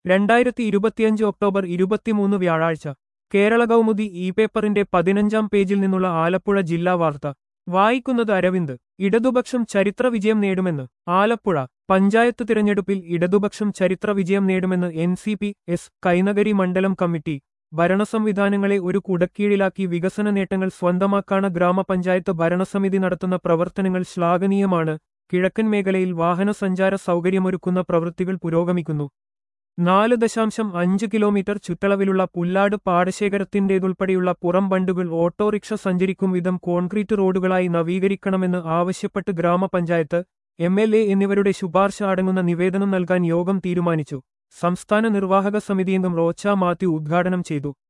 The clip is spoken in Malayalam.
രണ്ടായിരത്തി ഇരുപത്തിയഞ്ച് ഒക്ടോബർ ഇരുപത്തിമൂന്ന് വ്യാഴാഴ്ച കേരള കൗമുദി ഇ പേപ്പറിന്റെ പതിനഞ്ചാം പേജിൽ നിന്നുള്ള ആലപ്പുഴ ജില്ലാ വാർത്ത വായിക്കുന്നത് അരവിന്ദ് ഇടതുപക്ഷം ചരിത്ര വിജയം നേടുമെന്ന് ആലപ്പുഴ പഞ്ചായത്ത് തിരഞ്ഞെടുപ്പിൽ ഇടതുപക്ഷം ചരിത്ര വിജയം നേടുമെന്ന് N C P S Kainakary മണ്ഡലം കമ്മിറ്റി ഭരണസംവിധാനങ്ങളെ ഒരു കുടക്കീഴിലാക്കി വികസന നേട്ടങ്ങൾ സ്വന്തമാക്കാണ് ഗ്രാമപഞ്ചായത്ത് ഭരണസമിതി നടത്തുന്ന പ്രവർത്തനങ്ങൾ ശ്ലാഘനീയമാണ് കിഴക്കൻ മേഖലയിൽ വാഹനസഞ്ചാര സൗകര്യമൊരുക്കുന്ന പ്രവൃത്തികൾ പുരോഗമിക്കുന്നു നാല് ദശാംശം അഞ്ച് കിലോമീറ്റർ ചുറ്റളവിലുള്ള പുല്ലാട് പാടശേഖരത്തിന്റേതുൾപ്പെടെയുള്ള പുറം ബണ്ടുകൾ ഓട്ടോറിക്ഷ സഞ്ചരിക്കും വിധം കോൺക്രീറ്റ് റോഡുകളായി നവീകരിക്കണമെന്ന് ആവശ്യപ്പെട്ട് ഗ്രാമപഞ്ചായത്ത് എം എൽ എ എന്നിവരുടെ ശുപാർശ അടങ്ങുന്ന നിവേദനം നൽകാൻ യോഗം തീരുമാനിച്ചു സംസ്ഥാന നിർവാഹക സമിതിയംഗം റോച്ച മാത്യു ഉദ്ഘാടനം ചെയ്തു